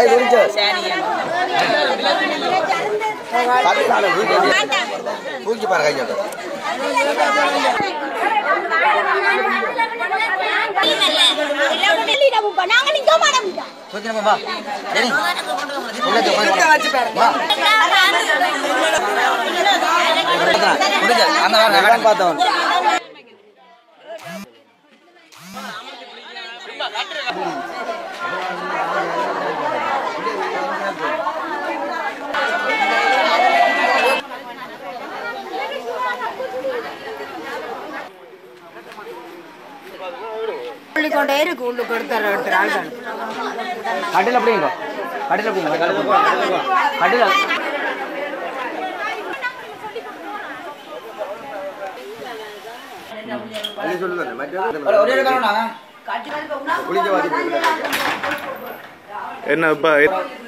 காய் விரிச்சு தூக்கி பாரு கையை நாங்க நிக்க மாட்டோம் தூக்கி வா சரி உள்ள வா முடிஞ்ச அந்த வேடம் பார்த்தவன் கொண்டே இருக்கு உள்ளுக்கு எடுத்துற எடுத்துற ஆள்கள் கட்டில அப்படிங்க கட்டில அப்படிங்க கட்டில ஒரே ஒரு காரணம் என்ன இப்ப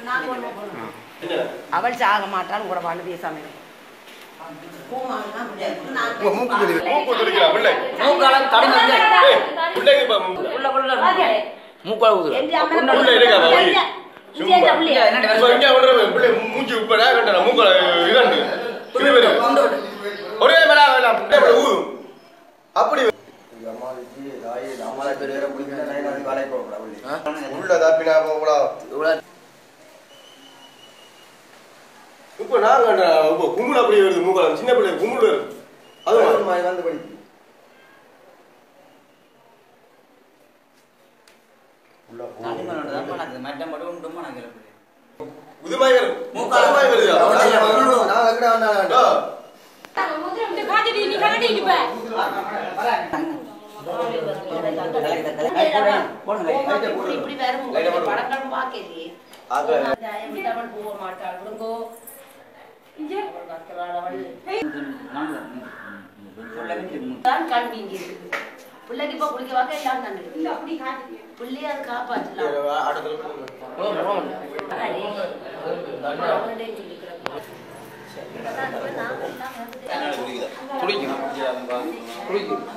அவள் சாக மாட்டாள் கூட வாழ் பேசாம மூக்கால தடுங்க மூக்கால ஊதுற அப்படி உள்ள தப்பினா போகலாம் இப்ப நான் கண்டேன் இப்ப கும்பல் அப்படி வருது மூக்கலாம் சின்ன பிள்ளை கும்பல் வருது அது வந்து படி புதுமாய் வருது மூக்காலமாய் வருது நான் வெங்கடா வந்தா இப்படி வரும் படங்களும் பார்க்கலையே விடாமல் போக மாட்டாள் விடுங்கோ தான் கண் வீங்கி இருக்குது பிள்ளைக்கு இப்ப குளிக்க வாக்க எல்லாம் கண்டு பிள்ளைய அது காப்பாற்றலாம் அடே. அவனே சொல்லிக்கிறேன். துடிக்கும் துடிக்கும்